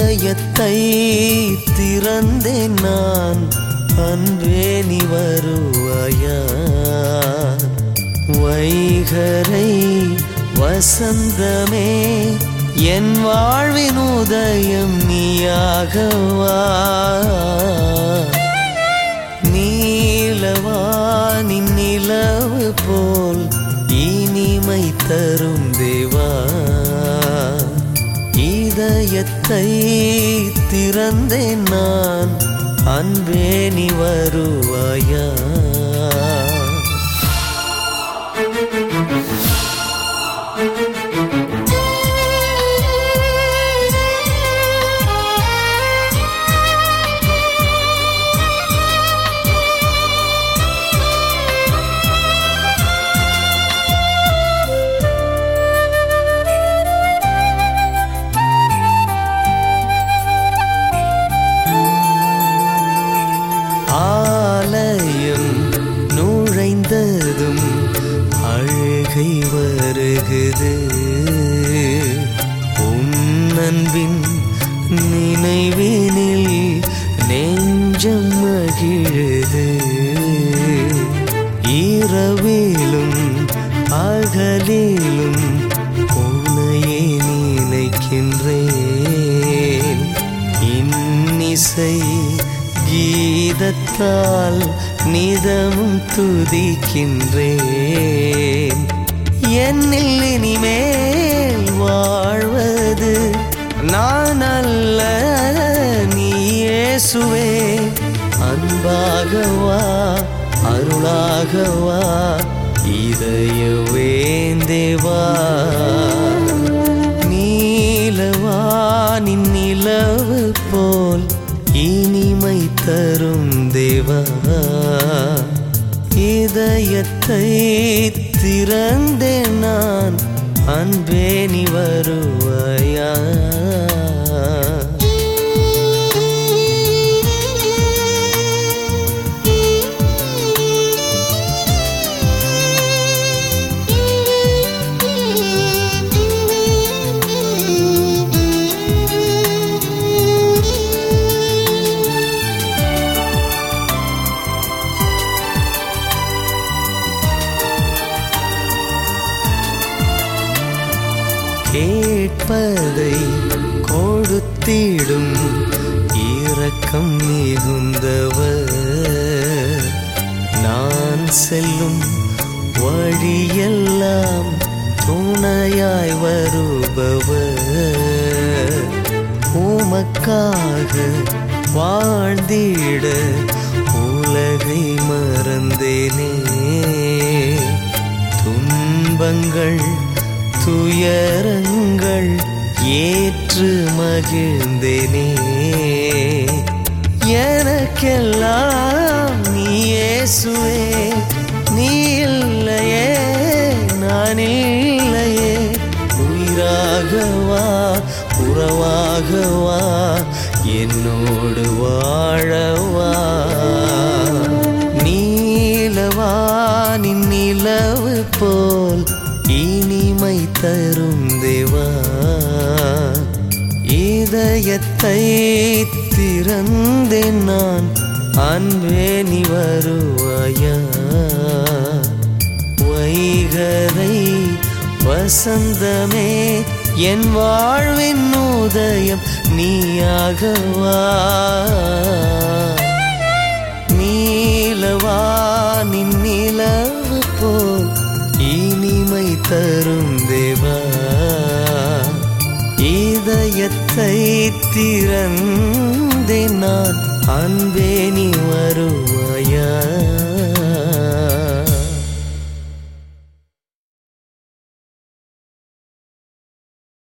இதயத்தை திறந்தேன் நான் அன்பே நீ வருவாயா வைகரை வசந்தமே என் வாழ்வின் உதயம் நீயாகவா நீலவானின் நிலவு போல் இனிமை தரும் தேவா இதயத்தை திறந்தேன் நான் அன்பே நீ வருவாயா ஆலயம் நுழைந்ததும் அழுகை வருகுது உன்னன்பின் நினைவினில் நெஞ்சம் மகிழுது இரவிலும் அகலிலும் உன்னையே நினைக்கின்றேன் இன்னிசை கீதத்தால் நிதமும் துதிக்கின்றேன் என்னில் இனிமேல் வாழ்வது நான் அல்ல நீ இயேசுவே அன்பாகவா அருளாகவா இதய வேந்தேவா நீலவானின் நிலவு போல் இனிமை தரும் தேவா இதயத்தை திறந்தேன் நான் அன்பே நீ வருவாயா கேட்பதை கொடுத்திடும் இரக்கம் மிகுந்தவர் நான் செல்லும் வழியெல்லாம் துணையாய் வருபவர் உமக்காக வாழ்ந்திட உலகை மறந்தேனே துன்பங்கள் துயரங்கள் ஏற்று மகிழ்ந்தேனே எனக்கெல்லாம் நீ இயேசுவே நீ இல்லையே நான் இல்லையே உயிராகவா உறவாகவா என்னோடு வாழவா நீலவானின் நிலவு போல் இனிமை தரும் தேவா இதயத்தை திறந்தேன் நான் அன்பே நீ வருவாயா வைகரை வசந்தமே என் வாழ்வின் உதயம் நீயாகவா நீலவானின் நிலவு போல் இனிமை தரும் தேவா இதயத்தை திறந்தேன் நான் அன்பே நீ வருவாயா